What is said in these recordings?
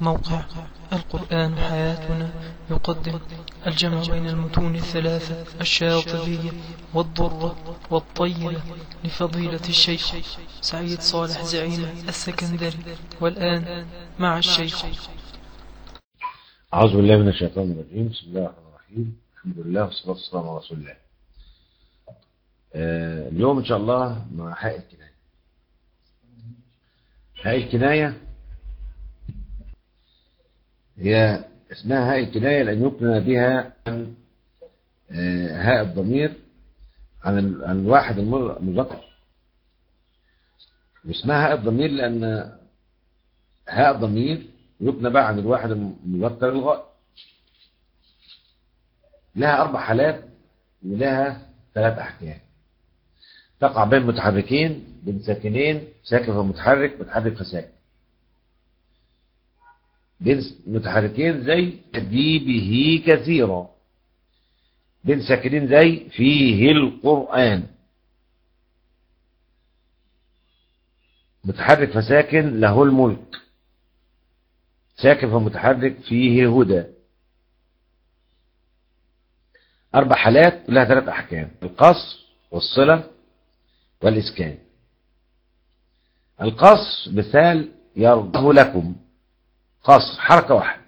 موقع القرآن حياتنا يقدم الجمع بين المتون الثلاثة الشاطبية والضرة والطيبة لفضيلة الشيخ سعيد صالح زعيم السكندري والآن مع الشيخ أعوذ بالله من الشيطان الرجيم بسم الله الرحمن الرحيم الحمد لله والصلاة والسلام على رسول الله آه اليوم إن شاء الله مع حق الكناية حق الكناية هي اسمها هاء الكناية لأن يقنى بها عن آه هاء الضمير عن عن الواحد المذكر واسمها هاء الضمير لأن هاء الضمير يقنى بقى عن الواحد المذكر الغائب لها أربع حالات ولها ثلاث أحكام تقع بين متحركين بين ساكنين ساكن ومتحرك متحرك فساكن بين متحركين زي دي به كثيرا بين ساكنين زي فيه القرآن متحرك فساكن له الملك ساكن فمتحرك فيه هدى أربع حالات لها ثلاث أحكام القصر والصلة والإسكان القصر مثال يرضه لكم قصر حركة واحدة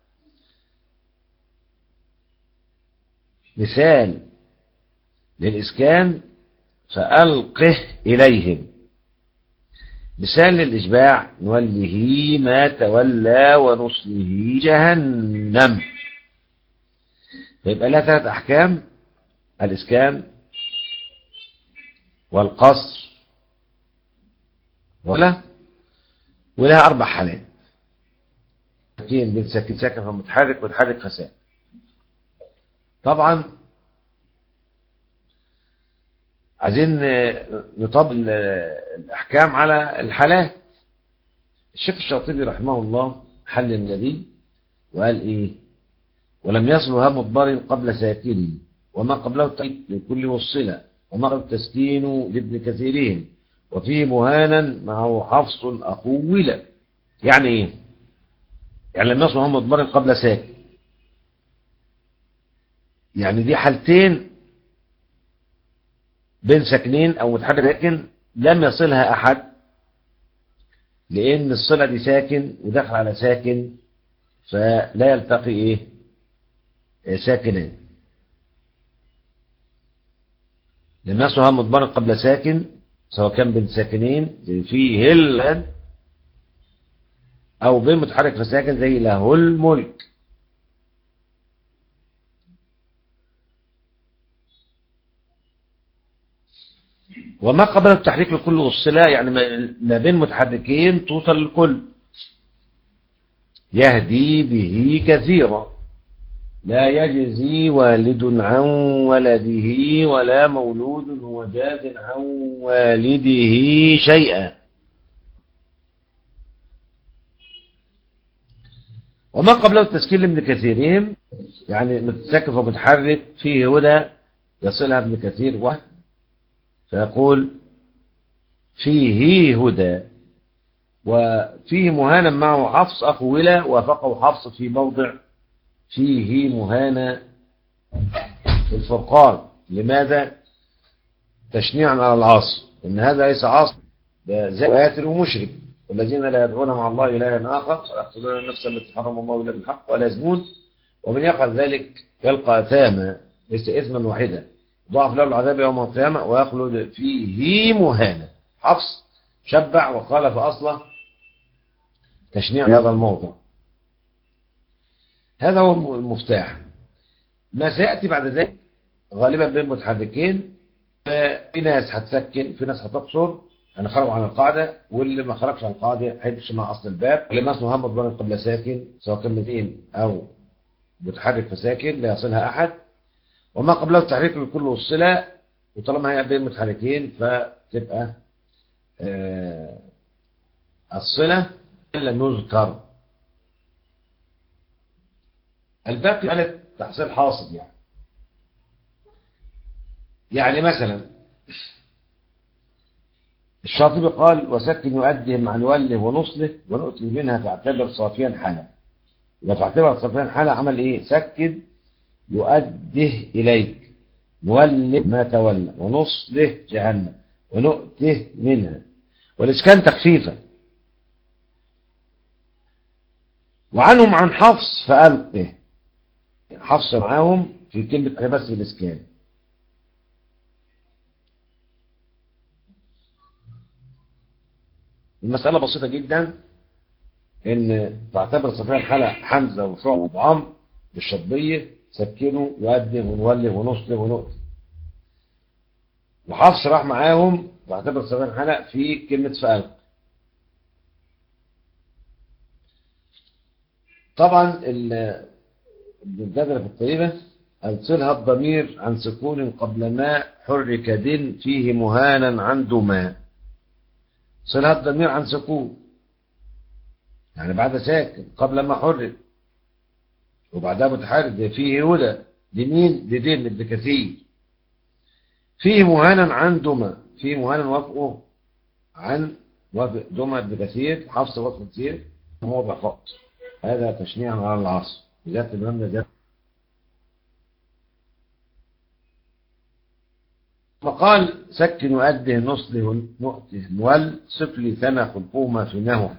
مثال للإسكان فألقه إليهم مثال للإشباع نوله ما تولى ونصله جهنم فيبقى لها ثلاث أحكام الإسكان والقصر ولا ولها أربع حالات ساكن بين ساكن ساكن فمتحرك متحرك فساكن طبعا عايزين نطبق الأحكام على الحالات الشيخ الشاطبي رحمه الله حل النبي وقال إيه ولم يصل هم الضر قبل ساكنه وما قبله التأكيد لكل وصلة وما قبل التسكين لابن كثيرهم وفيه مهانا معه حفص أقول يعني إيه يعني لم يصل هم الضر قبل ساكن يعني دي حالتين بين ساكنين او متحرك ساكن لم يصلها احد لان الصلة دي ساكن ودخل على ساكن فلا يلتقي ايه ساكنان لم يصلها مضمرا قبل ساكن سواء كان بين ساكنين زي فيه هل او بين متحرك فساكن زي له الملك وما قبل التحريك لكل والصلة يعني ما بين متحركين توصل للكل يهدي به كثيرا لا يجزي والد عن ولده ولا مولود هو جاز عن والده شيئا وما قبله التسكين لابن كثيرهم يعني متسكف ومتحرك فيه هدى يصلها ابن كثير وحد فيقول فيه هدى وفيه مهانا معه حفص أخو ولا وافقه حفص في موضع فيه مهانا الفرقان لماذا تشنيعا على العاصر إن هذا ليس عاصر ده زي قاتل ومشرك والذين لا يدعون مع الله إلها آخر ويقتلون النفس التي حرم الله إلا بالحق ولا يزنون ومن يفعل ذلك يلقى أثاما ليس إثما واحدا ضعف له العذاب يوم القيامة ويخلد فيه مهانا حفص شبع وخالف أصله تشنيع هذا الموضع هذا هو المفتاح ما سيأتي بعد ذلك غالبا بين متحركين في ناس هتسكن في ناس هتقصر يعني خرجوا عن القاعدة واللي ما خرجش عن القاعدة هيمشي مع أصل الباب اللي ما اسمه هم ضمن قبل ساكن سواء كان مدين أو متحرك فساكن لا يصلها أحد وما قبله التحريك لكل والصلة وطالما هي بين متحركين فتبقى آه الصلة إلا نذكر الباقي قالت تحصيل حاصل يعني يعني مثلا الشاطبي قال وسكن يؤدي مع نوله ونصله ونؤتي منها تعتبر صافيا حالا يبقى تعتبر صافيا حالا عمل ايه سكن يؤده اليك نوله ما تولى ونصله جهنم ونؤته منها والإسكان تخفيفا وعنهم عن حفص فألقه حفص معاهم في كلمة بس الإسكان المسألة بسيطة جدا ان تعتبر صفية الحلقة حمزة وشعب وعمر بالشطبية سكنوا يؤدب ونوله ونصله ونؤتي وحفص راح معاهم تعتبر صفية الحلقة في كلمة فألق طبعا الجدل في الطيبة ألصلها الضمير عن سكون قبل ما حرك دن فيه مهانا عن دما صلها الضمير عن سكون يعني بعد ساكن قبل ما حرك وبعدها متحرك فيه هدى دي مين دي دين ابن كثير فيه مهانا عن دما فيه مهانا وفقه عن وفق دما ابن كثير حفص وفق كثير موضع فقط هذا تشنيع على العصر ذات الإمام ذات فقال سكن يؤده نصله نؤته نول سفلي ثنا خلقهما في نهو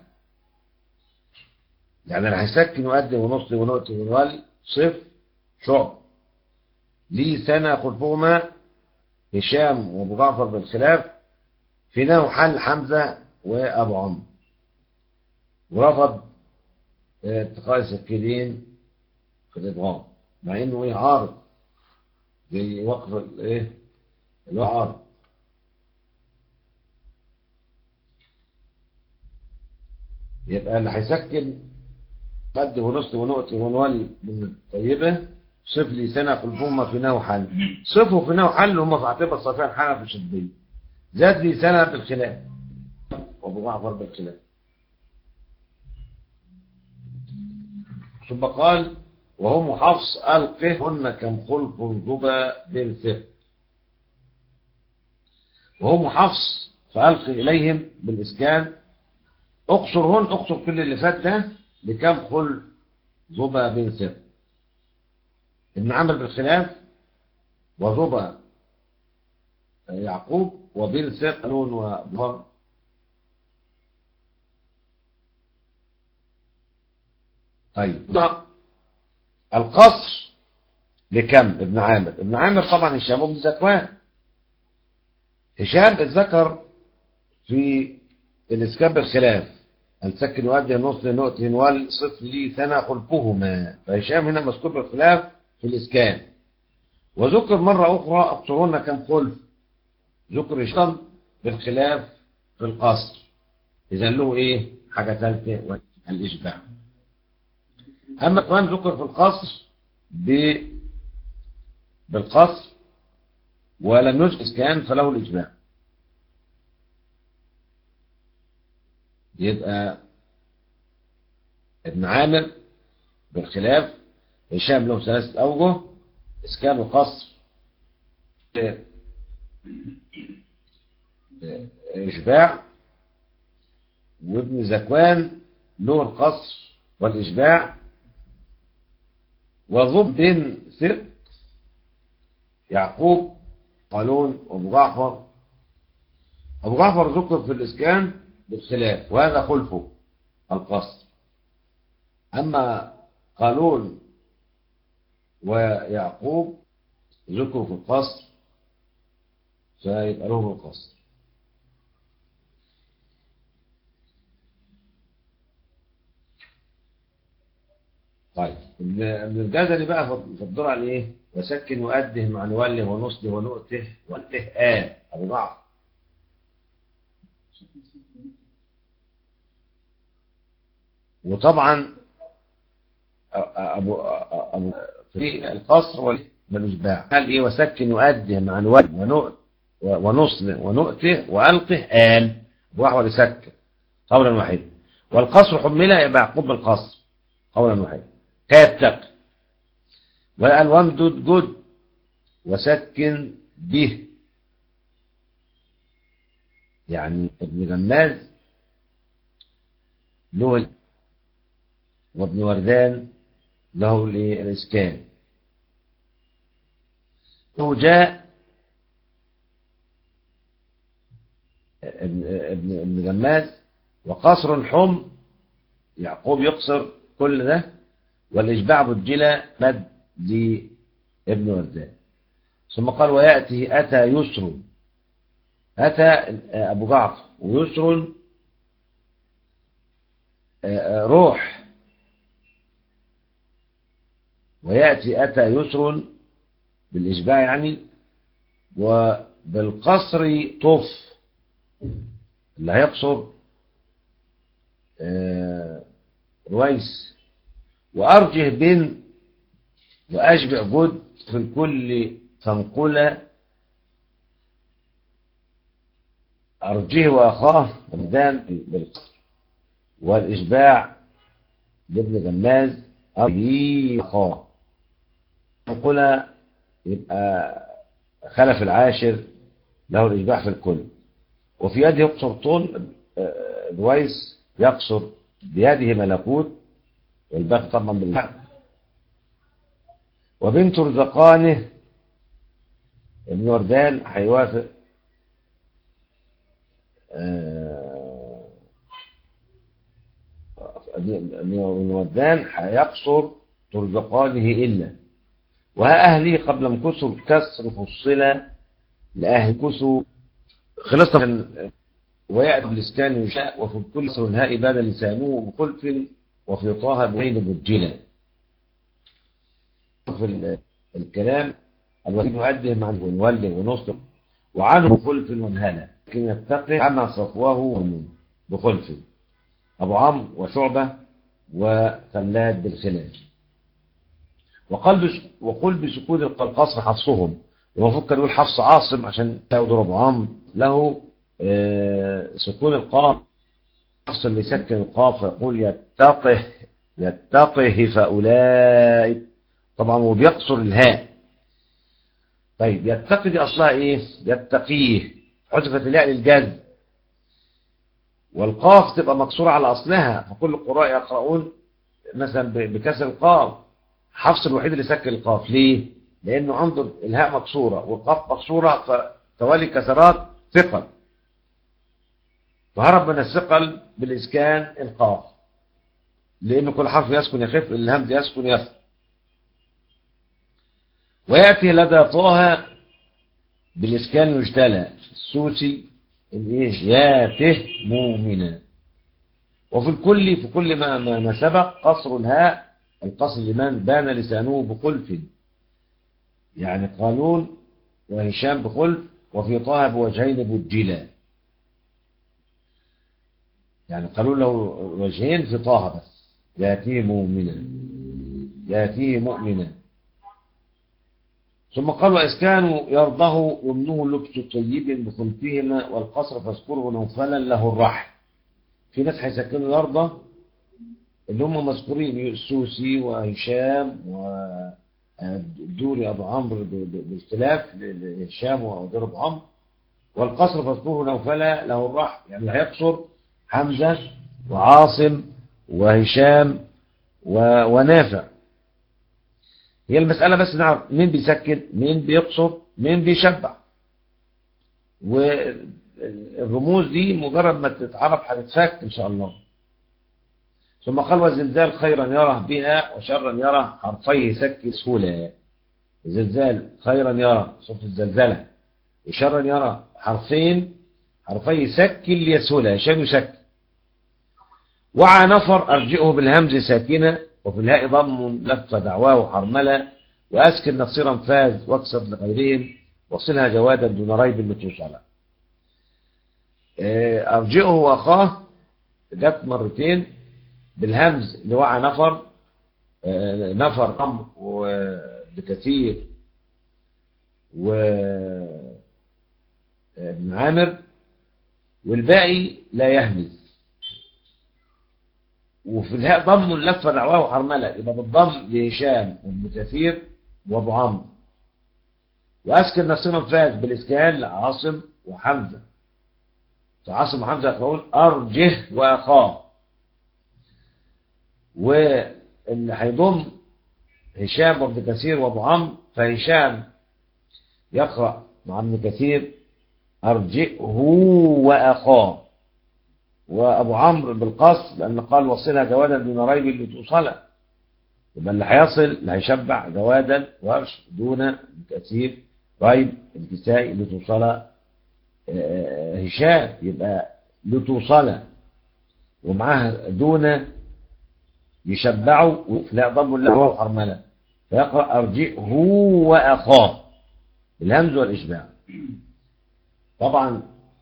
يعني انا هيسكن يؤده ونصله ونؤته ونول صف شعب لي ثنا خلقهما هشام وابو جعفر بالخلاف في نهو حل حمزة وابو عمرو ورفض اتقاء السكينين في الادغام مع انه ايه عارض زي وقف الايه اللي هو عارض يبقى اللي هيسكن مد ونص ونقطة ونولي من الطيبة صف لي سنة قلبهما في ناو حل صفوا في ناو حل هم في اعتبر صفيان حنف الشدية زاد لي سنة بالخلاف وابو جعفر بالخلاف ثم قال وهم حفص ألقهن كم خلق جبا بالثق وهم حفص فألقي إليهم بالإسكان اقصرهن اقصر كل اللي فات ده لكم خل زبا بن ثق ابن عمرو بالخلاف وزبا يعقوب وبن ثق نون وبر طيب القصر لكم ابن عامر ابن عامر طبعا هشام بن زكوان هشام اتذكر في الاسكان بالخلاف السكن يؤدي النص لنقطة والصفر لي ثنا خلفهما فهشام هنا مذكور بالخلاف في الاسكان وذكر مرة أخرى أقصرون كم خلف ذكر هشام بالخلاف في القصر إذا له إيه حاجة ثالثة الإشباع أما كمان ذكر في القصر ب... بالقصر ولم يذكر إسكان فله الإجماع يبقى ابن عامر بالخلاف هشام له ثلاثة أوجه إسكان وقصر إشباع وابن زكوان له القصر والإشباع وضب بن ثق يعقوب قالون أبو جعفر أبو جعفر ذكر في الإسكان بالخلاف وهذا خلفه القصر أما قالون ويعقوب ذكروا في القصر فيبقى لهم القصر طيب ابن الجزري بقى فضل على ايه وسكن يؤده مع نوله ونصله ونؤته وانته آه أبو جعفر وطبعا أبو, أبو في القصر والإشباع قال إيه وسكن يؤده مع نوله ونصله ونؤته وألقه آل وهو يسكن قولا واحدا والقصر حمله يبقى يعقوب بالقصر قولا واحدا كيتقي وقال وامدد جد وسكن به يعني ابن غماز له وابن وردان له الإسكان هو جاء ابن ابن ابن غماز وقصر الحم يعقوب يقصر كل ده والإشباع بجلة مد لابن وردان ثم قال ويأتي أتى يسر أتى أبو جعفر ويسر روح ويأتي أتى يسر بالإشباع يعني وبالقصر طف اللي هيقصر رويس وأرجه بن وأشبع جد في الكل تنقل أرجه وأخاه رمضان بالقصر والإشباع لابن جماز أرجه وأخاه تنقل يبقى خلف العاشر له الإشباع في الكل وفي يده يقصر طول رويس يقصر بيده ملكوت والباقي طبعا بالحق وبنت رزقانه ابن وردان هيوافق ابن وردان هيقصر ترزقانه إلا وها أهلي قبل مكسر الكسر فصل لأهل كسر خلصنا من ويأتي بالإسكان يشاء وفي كل سر الهاء بان لسانه بخلف وفي طه بين بجلا في الكلام الوكيل يؤدي مع ونولي ونصر وعنه بخلف ونهلا لكن يتقي عما صفوه بخلف أبو عمرو وشعبة وخلاد بالخلاف وقلب وقل بسكون القصر حفصهم ومفروض كان يقول حفص عاصم عشان تاخدوا ابو عمرو له سكون القاف حفص اللي يسكن القاف يقول يتقه يتقه فأولئك طبعا هو بيقصر الهاء طيب يتقي دي أصلها إيه يتقيه حذفت الياء للجزم والقاف تبقى مكسورة على أصلها فكل القراء يقرؤون مثلا بكسر القاف حفص الوحيد اللي سكن القاف ليه لأنه عنده الهاء مكسورة والقاف مكسورة فتوالي كسرات ثقل فهرب من الثقل بالإسكان القاف لأن كل حرف يسكن يخف الهمز يسكن يخف ويأتي لدى طه بالإسكان يجتلى السوسي الايه ياته مؤمنا وفي الكل في كل ما, ما, ما سبق قصر الهاء القصر لمن بان لسانه بخلف يعني قانون وهشام بخلف وفي طه بوجهين بجلا يعني قالوا له وجهين في طه بس ياتيه مؤمنا ياتيه مؤمنا ثم قال وإسكان يرضه يمنه لبس طيب بخلفهما والقصر فاذكره نوفلا له الرحل في ناس هيسكنوا يرضى اللي هم مذكورين السوسي وهشام والدوري أبو عمرو باختلاف هشام ودور أبو عمرو والقصر فاذكره نوفلا له الرحل يعني هيقصر حمزة وعاصم وهشام ونافع هي المسألة بس نعرف مين بيسكن مين بيقصر مين بيشبع والرموز دي مجرد ما تتعرف هتتفك إن شاء الله ثم قال والزلزال خيرا يرى بها وشرا يرى حرفيه سك سهولة الزلزال خيرا يرى صوت الزلزلة وشرا يرى حرفين حرفي سك ليسهل هشام يسك وعى نفر أرجئه بالهمز ساكنة وفي الهاء ضم لف دعواه حرملة وأسكن نصيرا فاز واكسر لغيرهم وصلها جوادا دون ريب متوصلة أرجئه وأخاه جت مرتين بالهمز اللي وعى نفر نفر ضم بكثير و ابن عامر والباقي لا يهمز وفي الهاء ضم اللفة دعواه حرملة يبقى بالضم لهشام وابن كثير وابو عمرو واسكن نصيرا فاز بالاسكان لعاصم وحمزة عاصم وحمزة يقرؤون أرجه وأخاه واللي هيضم هشام وابن كثير وابو عمرو فهشام يقرأ مع ابن كثير أرجئه وأخاه وأبو عمرو بالقصد لأن قال وصلها جوادا دون ريب لتوصلها يبقى اللي هيصل اللي هيشبع جوادا ورش دون كثير ريب الكسائي لتوصلها هشام يبقى لتوصلها ومعاها دون يشبعوا لا ضم له هو الحرملة فيقرأ أرجئه وأخاه الهمز والإشباع طبعا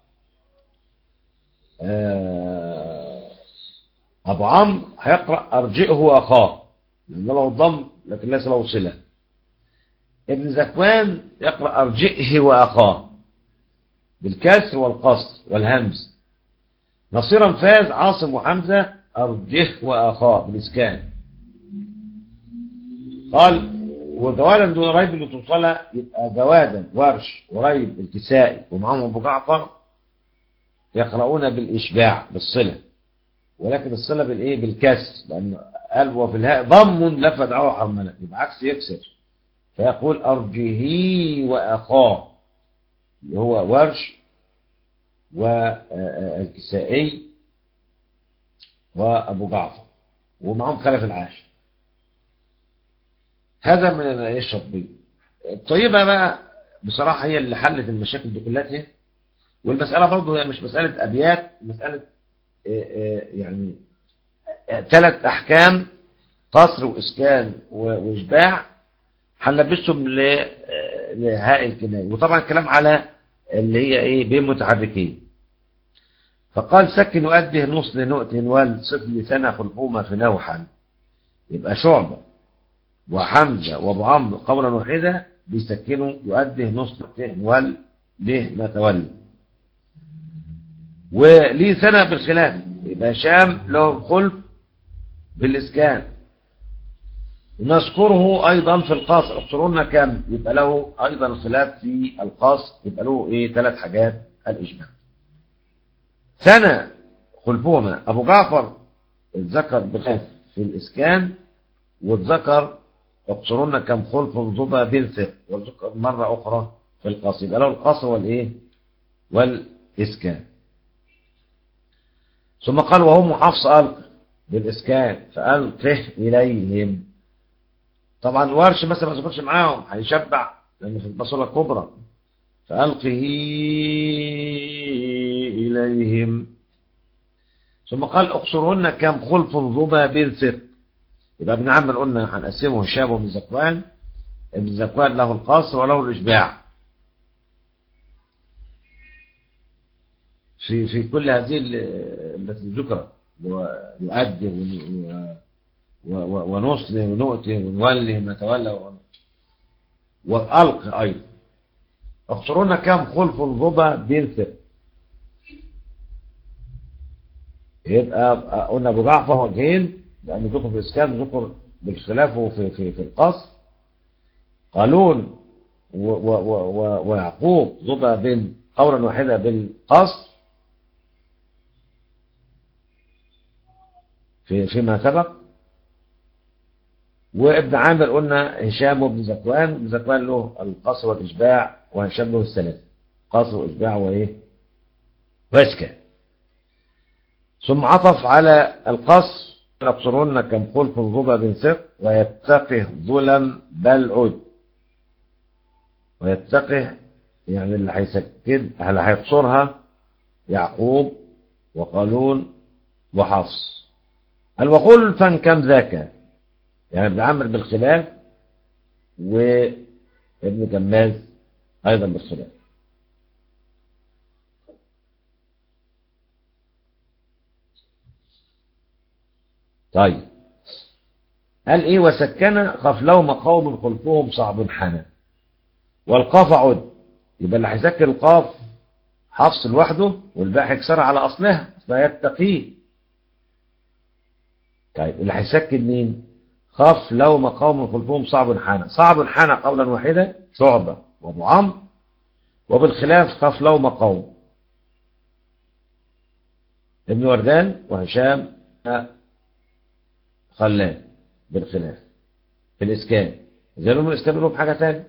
أبو عمرو هيقرأ أرجئه وأخاه لأن له الضم لكن ليس له صلة ابن زكوان يقرأ أرجئه وأخاه بالكسر والقصر والهمز نصيرا فاز عاصم وحمزة أرجه وأخاه بالإسكان قال وجوادا دون ريب اللي توصلها يبقى جوادا ورش وريب الكسائي ومعهم أبو جعفر يقرؤون بالإشباع بالصلة ولكن الصلة بالإيه بالكسر لأن قال وفي الهاء ضم لا فدعوه حرملة يبقى عكس يكسر فيقول أرجه وأخاه اللي هو ورش والكسائي وأبو جعفر ومعهم خلف العاشر هذا من الشطبية الطيبة بقى بصراحة هي اللي حلت المشاكل دي كلها والمسألة برضه هي مش مسألة أبيات مسألة يعني ثلاث أحكام قصر وإسكان وإشباع هنلبسهم لهاء الكناية وطبعا الكلام على اللي هي ايه بين متحركين فقال سكن وأده نص لنؤت والصف لسنة خلقوما في نوحا يبقى شعبة وحمزة وابو عمرو قولا واحدة بيسكنوا يؤده نص وال له ما تولي وليه سنة بالخلاف يبقى شام له خلف بالإسكان نذكره أيضا في القصر اقصرنا كم يبقى له أيضا الخلاف في القصر يبقى له إيه ثلاث حاجات الإجماع سنة خلفهما أبو جعفر اتذكر بخلاف في الإسكان واتذكر اقصرنا كم خلف ضبا بنثق وذكر مرة أخرى في القصر يبقى له القصر والإيه والإسكان ثم قال وهم حفص ألق بالإسكان فألقه إليهم طبعا ورش مثلا ما ذكرش معاهم هيشبع لأن في البصرة الكبرى فألقه إليهم ثم قال اقصرهن كم خلف ضبا بنثق يبقى ابن عمر قلنا هنقسمه هشام وابن زكوان ابن زكوان له القصر وله الإشباع في في كل هذه التي ذكرت يؤدي ونصلي ونؤتي ونولي ما تولى والألق أيضا اخسرونا كم خلف الضبا بينثق يبقى قلنا ابو جعفر وجهين لأن ذكر في الإسكان ذكر بالخلاف في, في, في القصر قالون ويعقوب ضبا بين قولا واحدة بالقصر في فيما سبق وابن عامر قلنا هشام وابن زكوان ابن زكوان له القصر والإشباع وهشام له الثلاثة قصر وإشباع وإيه وإسكان ثم عطف على القصر يبصرون كم خلف ضبا بن ثق ويتقه ظلم بل عد ويتقه يعني اللي هيسكن اللي هيقصرها يعقوب وقالون وحفص قال وقل فان كم ذاك يعني ابن عمرو بالخلاف وابن جماز ايضا بالخلاف طيب قال ايه وسكن خفلهم قوم خلفهم صعب حنا والقاف عد يبقى اللي هيسكن القاف حفص لوحده والباقي هيكسرها على اصلها فيتقيه طيب اللي هيسكن مين خاف لو قوم خلفهم صعب حانا صعب حانا قولا واحدا شعبة وابو عمرو وبالخلاف خاف لو قوم ابن وردان وهشام خلال بالخلاف في الإسكان زي لهم الإسكان لهم حاجة تانية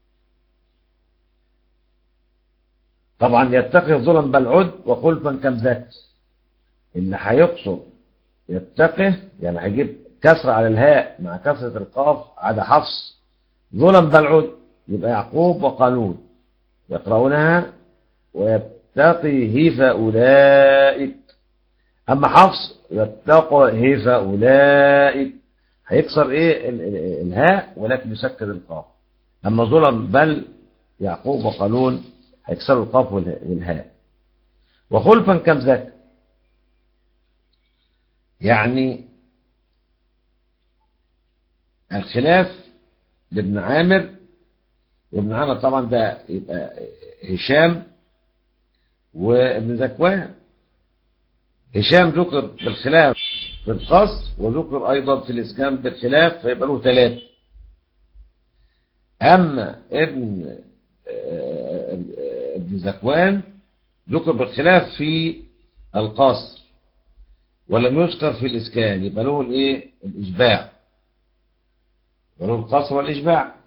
طبعا يتقي ظلم بل وخلفا كم ذات اللي هيقصر يتقي يعني هيجيب كسر على الهاء مع كسرة القاف عدا حفص ظلم بل يبقى يعقوب وقانون يقرؤونها ويتقيه فأولئك أما حفص يتقيه فأولئك هيكسر إيه الهاء ولكن يسكر القاف أما ظلم بل يعقوب وقانون هيكسروا القاف والهاء وخلفا كم ذاك يعني الخلاف لابن عامر وابن عامر طبعا ده يبقى هشام وابن زكوان هشام ذكر بالخلاف في القصر وذكر أيضا في الإسكان بالخلاف فيبقى له ثلاثة أما ابن ابن زكوان ذكر بالخلاف في القصر ولم يذكر في الإسكان يبقى له الإيه الإشباع وله القصر والإشباع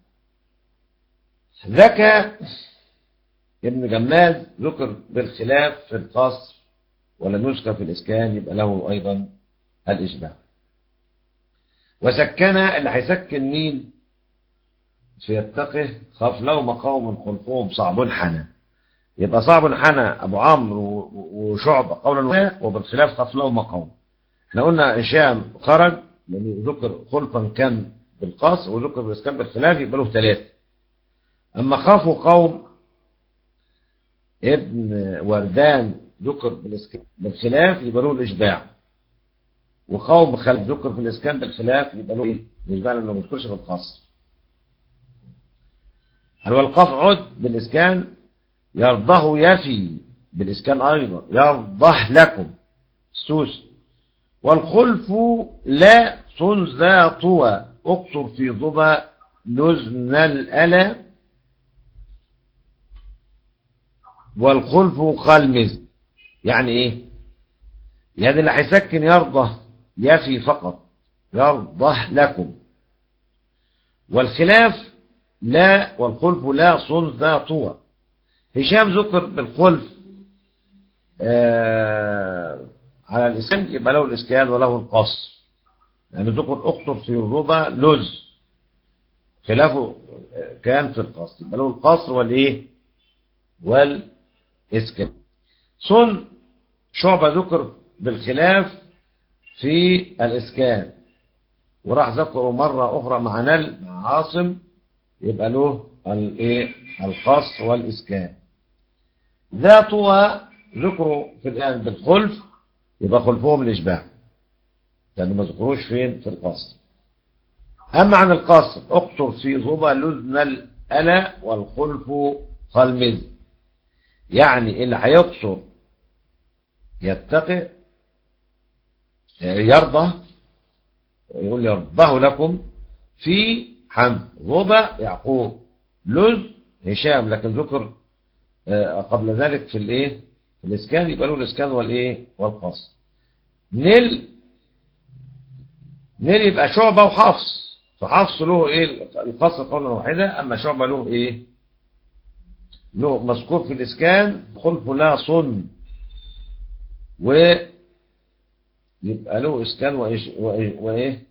ذكى ابن جمال ذكر بالخلاف في القصر ولم يذكر في الإسكان يبقى له أيضا الإشباع وسكن اللي هيسكن مين فيتقه خاف لهم قوم خلقهم صعب حنا يبقى صعب حنا أبو عمرو وشعبة قولا وبالخلاف خاف لهم قوم احنا قلنا هشام خرج لأن ذكر خلقا كان بالقاص وذكر بالإسكان بالخلاف يبقى له ثلاثة أما خافوا قوم ابن وردان ذكر بالخلاف يبقى له الإشباع وقوم خلف ذكر في الإسكان بالخلاف يبقى له إيه؟ الإشباع لأنه ما بيذكرش في القصر هل والقاف عد بالإسكان يرضه يفي بالإسكان أيضا يرضه لكم سوس والخلف لا صن ذا طوى اقصر في ضبا نزن الألا والخلف خلمز يعني ايه يعني اللي هيسكن يرضى يفي فقط يرضى لكم والخلاف لا والخلف لا صن ذا طوى هشام ذكر بالخلف آه على الإسكان يبقى له الإسكان وله القصر يعني ذكر أخطر في الربا لز خلافه كان في القصر يبقى له القصر والإيه والإسكان صن شعبة ذكر بالخلاف في الإسكان وراح ذكره مرة أخرى مع نل مع عاصم يبقى له الايه القص والإسكان ذاته ذكره في الآن بالخلف يبقى خلفهم الإشباع لأنه ما ذكروش فين في القصر أما عن القصر اقصر في ظبا لذن الألا والخلف خلمز يعني اللي هيقصر يتقي يرضى يقول يرضاه لكم في حمد ظبا يعقوب لذ هشام لكن ذكر قبل ذلك في الايه في الاسكان يبقى له الاسكان والايه والقصر نل نل يبقى شعبة وحفص فحفص له ايه القصر قولا واحدة اما شعبة له ايه له مذكور في الاسكان خلف لا صن و يبقى له اسكان وايش وايه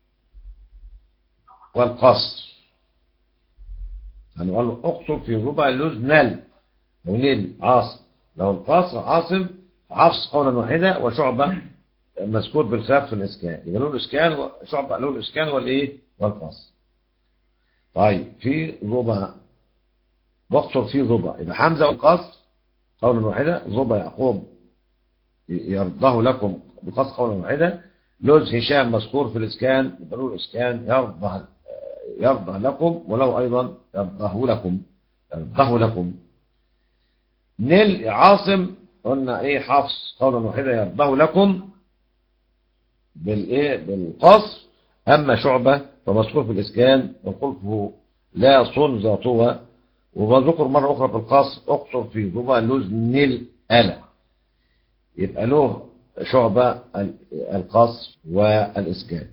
والقصر هنقول له اقصر في ربع اللوز نل ونيل عاصم لو القصر عاصم حفص قولا واحدا وشعبة مذكور بالخلاف في الاسكان يبقى له الاسكان شعبة له الاسكان والايه والقصر طيب في ربع واقصر في ربع يبقى حمزة والقصر قولا واحدا ربع يعقوب يرضاه لكم بقص قولا واحدا لوز هشام مذكور في الاسكان يبقى له الاسكان يرضى يرضى لكم ولو ايضا يرضاه لكم يرضاه لكم نيل عاصم قلنا ايه حفص قولا واحدا يرضاه لكم بالايه بالقصر اما شعبه فمذكور في الاسكان وقلته لا صن ذاتها وذكر مره اخرى بالقصر اقصر في ضبا لوز نيل الا يبقى له شعبة القصر والإسكان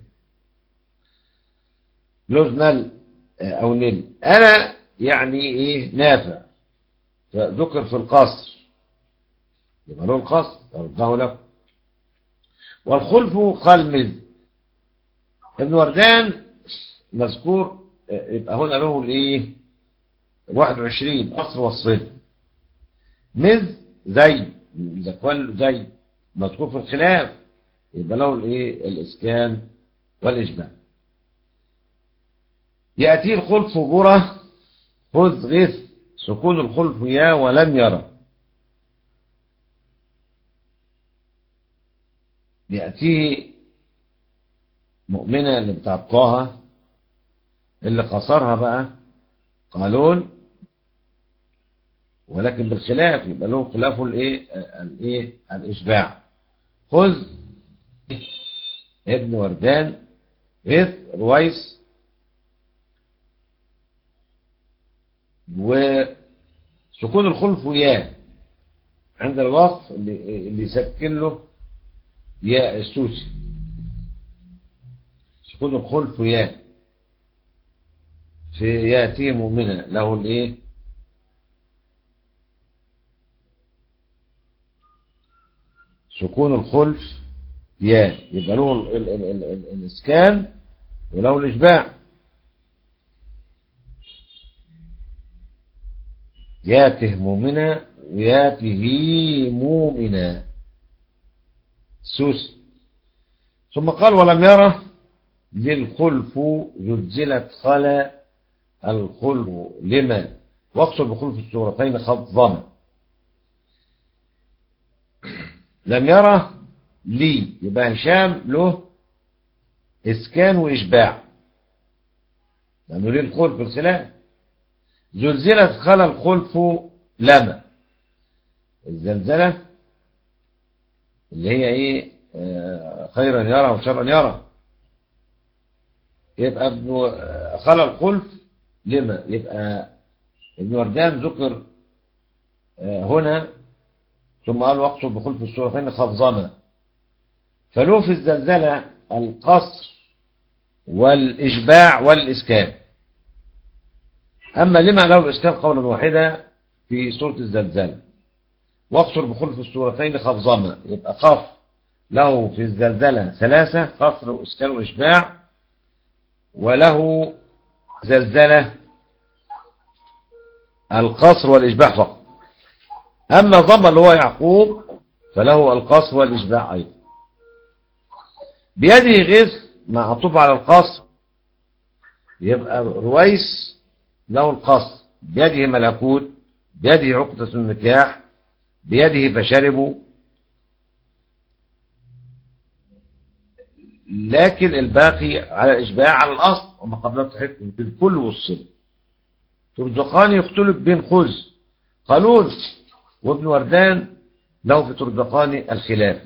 لوز نل أو نل أنا يعني إيه نافع فذكر في القصر يبقى له القصر أرضاه لكم والخلف قلمز ابن وردان مذكور يبقى هنا له الايه 21 قصر والصفر مز زي اذا كان زي مذكور في الخلاف يبقى له الايه الاسكان والاجماع ياتي الخلف بره خذ غث سكون الخلف يا ولم يرى يأتيه مؤمنة اللي بتعطاها اللي قصرها بقى قالون ولكن بالخلاف يبقى له خلافه الايه الايه الاشباع خذ ابن وردان غيث رويس وسكون الخلف يا عند الوصف اللي, اللي يسكن له يا السوسي سكون الخلف يا في ياتي مؤمنا له الايه سكون الخلف يا يبقى له ال ال ال ال ال الاسكان وله الاشباع ياته مؤمنا وياته مؤمنا سوس ثم قال ولم يره للخلف زلزلت خلا الخلف لما واقصد بخلف السورتين خفضا لم يره لي يبقى هشام له اسكان واشباع لانه ليه الخلف الخلاف زلزلت خلا الخلف لما الزلزله اللي هي ايه آه خيرا يرى وشرا يرى يبقى ابن خلا الخلف لما يبقى ابن وردان ذكر آه هنا ثم قال واقصد بخلف السورتين خفضنا فله في الزلزلة القصر والإشباع والإسكان أما لما له الإسكان قولا واحدا في سورة الزلزلة واقصر بخلف السورتين خفضنا يبقى قاف له في الزلزلة ثلاثة قصر وإسكان وإشباع وله زلزلة القصر والإشباع فقط أما ضم اللي هو يعقوب فله القصر والإشباع أيضا بيده غيث معطوف على القصر يبقى رويس له القصر بيده ملكوت بيده عقدة النكاح بيده فشربوا لكن الباقي على الإشباع على الأصل وما قبل تحكم بالكل والصل ترزقان يختلف بين خز قالون وابن وردان له في ترزقان الخلاف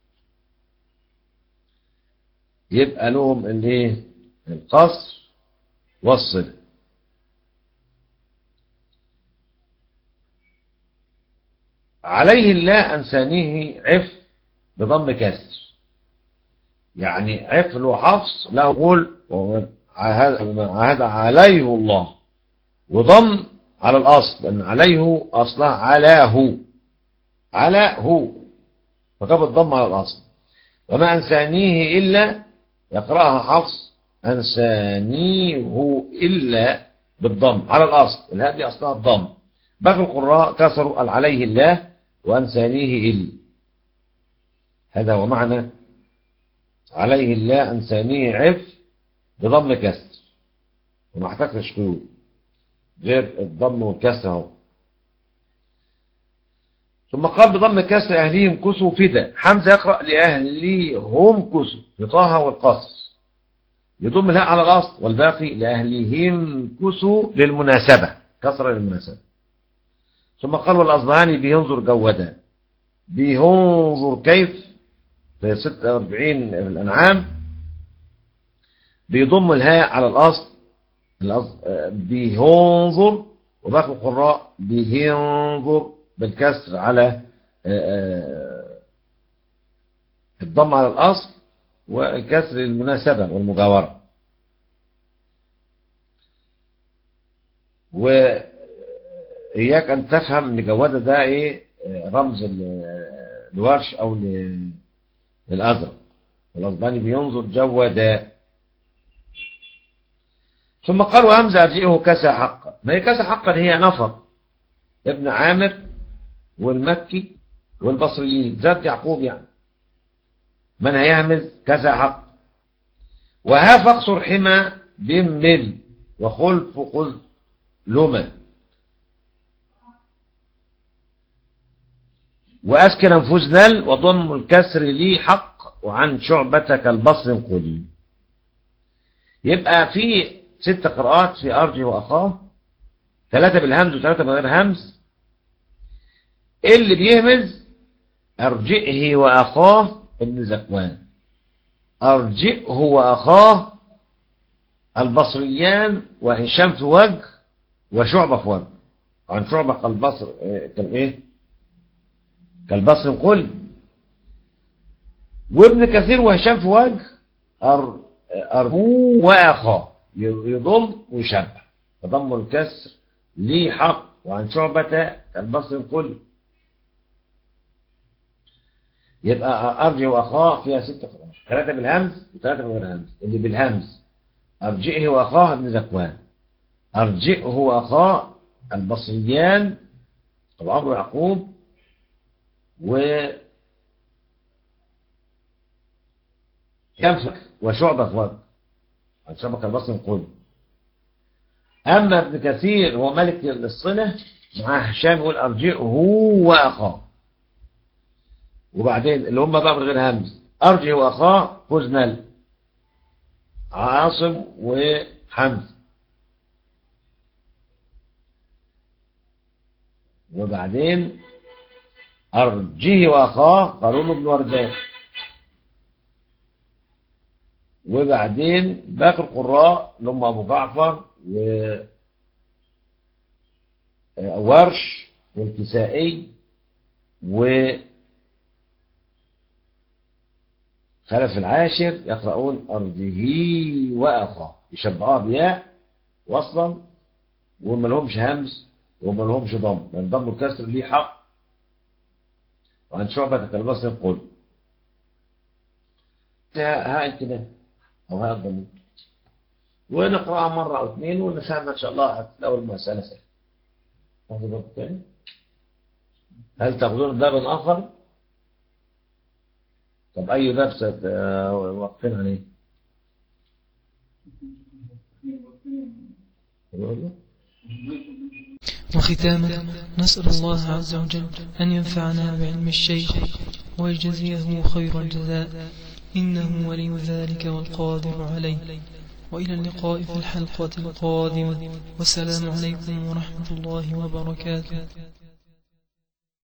يبقى لهم الايه القصر والصل عليه الله أن ثانيه عف بضم كسر يعني عف له حفص له قول عهد عليه الله وضم على الأصل لأن عليه أصلها علاه على هو فكان الضم على الأصل وما أنسانيه إلا يقرأها حفص أنسانيه إلا بالضم على الأصل الهاء دي أصلها الضم باقي القراء كسروا عليه الله وأنسانيه إلا هذا هو معنى عليه الله أنسانيه عف بضم كسر وما احتاجش قيود غير الضم والكسر اهو ثم قال بضم كسر أهليهم كسوا فدا حمزة يقرأ لأهليهم كسوا بطاها والقصر يضم الهاء على الأصل والباقي لأهليهم كسوا للمناسبة كسر للمناسبة ثم قال والأصبهاني بينظر جودا بينظر كيف في 46 في الأنعام بيضم الهاء على الأصل بينظر وباقي القراء بينظر بالكسر على الضم على الأصل والكسر المناسبة والمجاورة وإياك أن تفهم أن جودة ده إيه رمز الورش أو للأزرق الأصباني بينظر جودا ثم قال وهمزة أرجئه كسى حقا ما هي كسى حقا هي نفر ابن عامر والمكي والبصريين ذات يعقوب يعني من هيهمز كسى حق وها فاقصر حمى بمل وخلف قل لما وأسكن أنفوس نل وضم الكسر لي حق وعن شعبتك البصر قولي يبقى في ست قراءات في أرجي وأخاه ثلاثة بالهمز وثلاثة بغير همز اللي بيهمز أرجئه وأخاه ابن زكوان أرجئه وأخاه البصريان وهشام في وجه وشعبة في وجه عن شعبة كالبصر كان ايه كالبصر قل وابن كثير وهشام في وجه أر أرجوه وأخاه يضم ويشبه فضم الكسر لي حق وعن شعبة كالبصر قل يبقى أرجع وأخاه فيها ست قراءات ثلاثة بالهمز وثلاثة بغير همز اللي بالهمز أرجئه وأخاه ابن زكوان أرجئه وأخاه البصريان طبعا يعقوب و ينفك وشعبة في وقت عن شعبة البصري قل أما ابن كثير هو ملك للصلة مع هشام يقول أرجئه وأخاه وبعدين اللي هم بقى من غير همز أرجع وأخاه فزنل عاصم وحمز وبعدين أرجيه وأخاه قارون بن وردان وبعدين باقي القراء اللي هم أبو جعفر و ورش والكسائي و خلف العاشر يقرؤون أرضه وأخاه يشبعوها بياء وصلا وما لهمش همز وما لهمش ضم لأن ضم الكسر ليه حق وعن شعبة كالبصر قل ها كده أو ها الضمير ونقرأها مرة أو اثنين ونفهم إن شاء الله هتلاقوا المسألة سهلة تاخذوا باب تاني هل تاخذون بابا آخر؟ طب أي درس واقفين عليه وختاما نسأل الله عز وجل أن ينفعنا بعلم الشيخ ويجزيه خير الجزاء إنه ولي ذلك والقادر عليه وإلى اللقاء في الحلقة القادمة والسلام عليكم ورحمة الله وبركاته